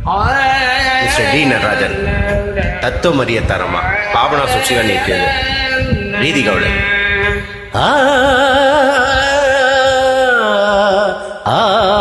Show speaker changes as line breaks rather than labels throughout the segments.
mister D Natarajan தத்துவமறிய தரமா பாவனா சுச்சிகன் நீக்கியது ரீதி கவுளன் ஆ ஆ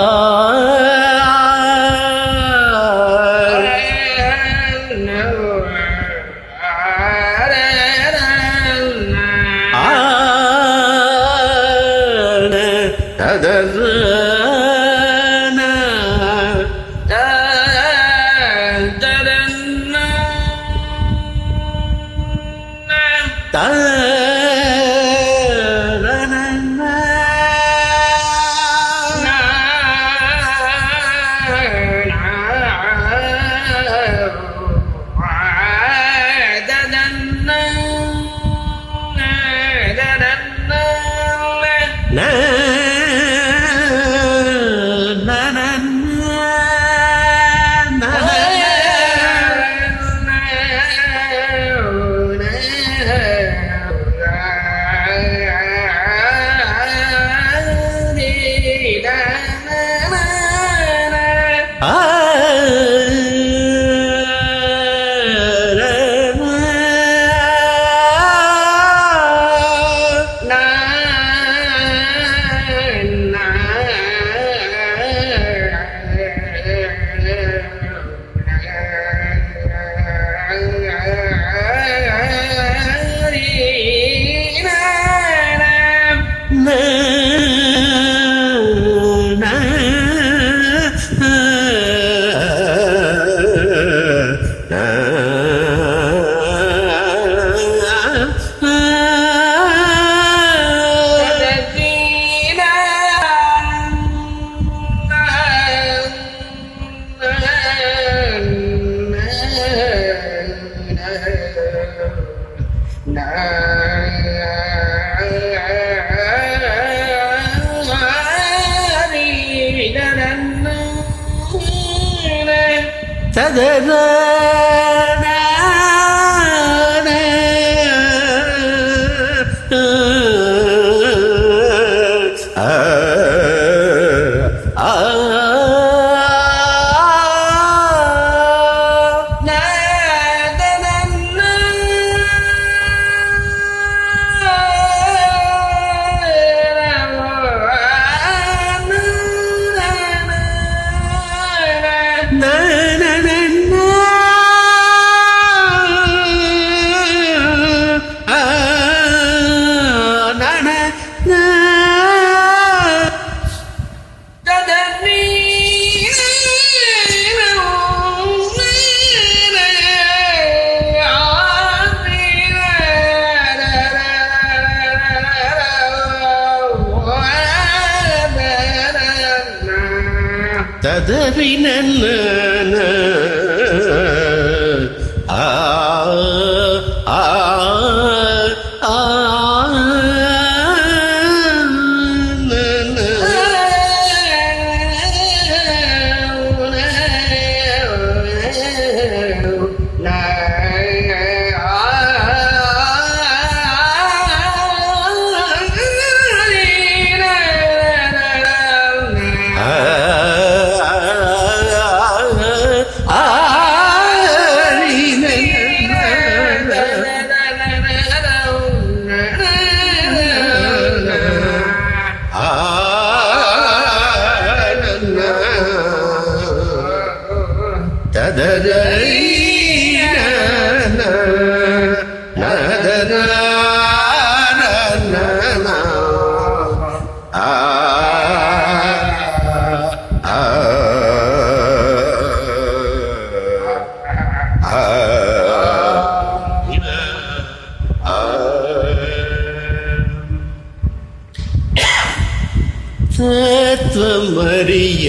தத்துவமறிய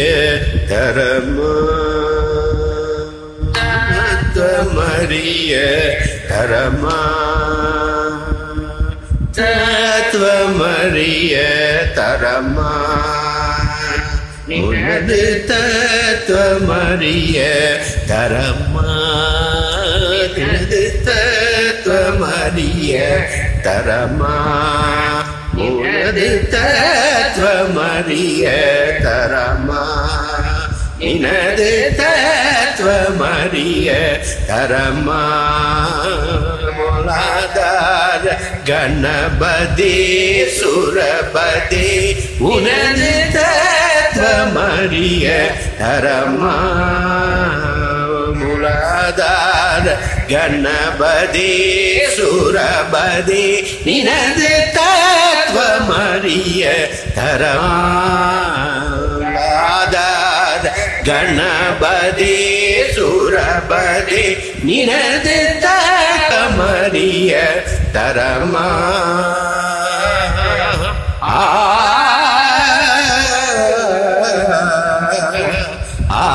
தரமா தத்துவமறிய தரமா தத்துவமறிய தரமா உனது தத்துவமறிய தரமா உனது தத்துவமறிய தரமா உனது தத்துவமறிய தரமா இனது தத்துவ தத்துவமறிய தரமா மூலாதார கணபதி சுரபதி உனது தத்துவமறிய தரமா மூலாதார கணபதி சுரபதி நினது தத்துவமறிய தரமாதார கணபதி சுரபதி நினது தத்துவமறிய தரமா ஆ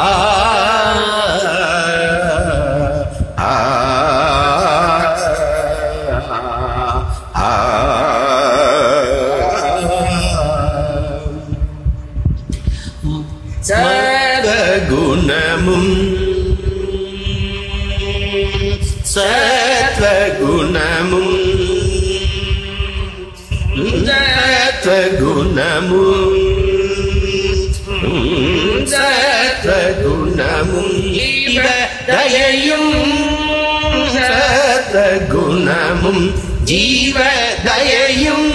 குணமும் சத்வகுணமும் சத்வகுணமும் சத்வகுணமும் இவ தயையும் சத்வகுணமும் ஜீவ தயையும்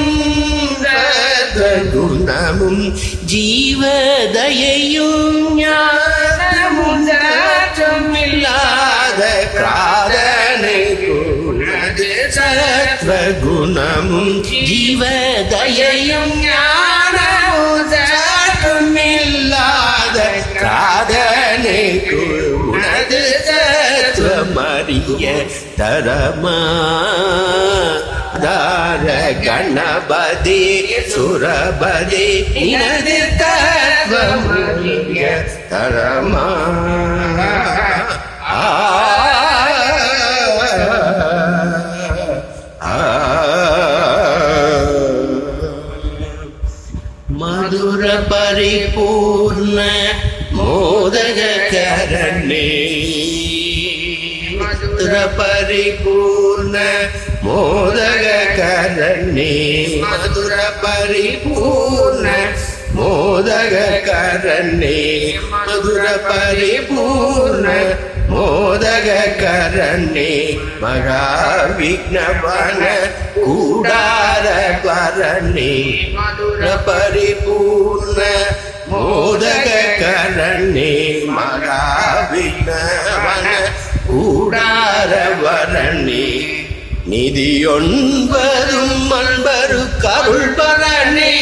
சத்வகுணமும் ஜீவ தயையும் ஞானமும் இல்லாத பிராதனை குணது சத்வகுணமும் ஜீவ தயையும் ஞானமும் இல்லாத பிராதனை குணது தத்துவமறிய தரமா தார கணபதி சுரபதி இனது தத்துவமறிய தரமா ஆ மதுர பரிபூர்ண மோதக கரணே மதுர பரிபூர்ண மோதக கரணே மதுர பரிபூர்ண மோதக கரணே மதுர பரிபூர்ண மோதக கரணே மகா விக்னவன கூடார பரணே மதுர பரிபூர்ண மோதக கரணே மகா விக்னவன கூடார வரணே நிதியொன்பதும் அன்பரு கருள் பரணே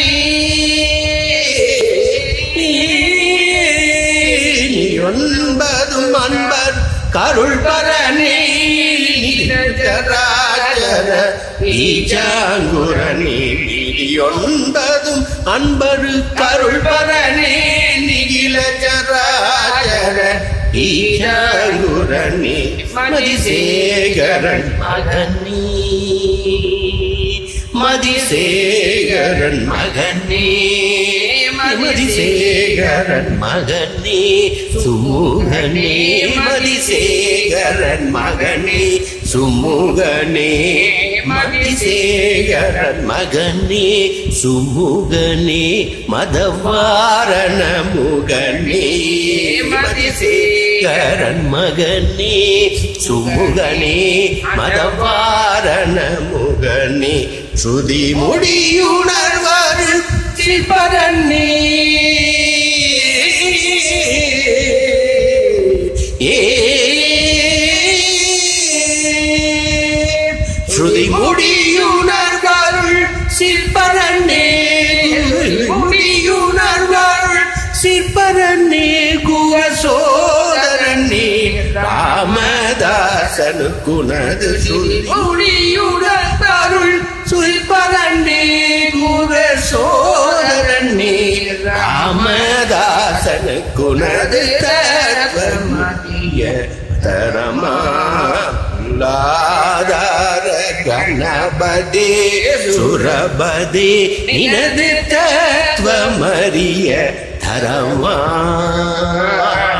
ஒன்பதும் அன்பர் கருள் பரணி ராஜர ஈச்சாங்குரணி ஒன்பதும் அன்பரு கருள் பரணி நிகில ஜராஜர ஈச்சாங்குரணி மதிசேகரன் மகனி மதிசேகரன் மகனே மதிசேகரன் மகனே சுமுகனே மதிசேகரன் மகனே சுமுகனே மதிசேகரன் மகனே சுமுகனே மதவாரண முகனே மதிசேகரன் மகனே சுமுகனே மதவாரண முகனே ஸ்ருதி முடியுணர்வர் சிற்பரன்னே ஏ ஸ்ருதி முடியுணர்வருள் சிற்பரன்னே முடியுணர்வருள் சிற்பரன்னே குவசோதரன்னே ராமதாசனு குணது சொல்லி முடியுணர்வருள் சிற்பரன்னே குவசோதரன்னே ராமதாசனு குணது தர்மதிய தரமா லாதார கணபதி சுரபதி நினது தத்துவமறிய தரமா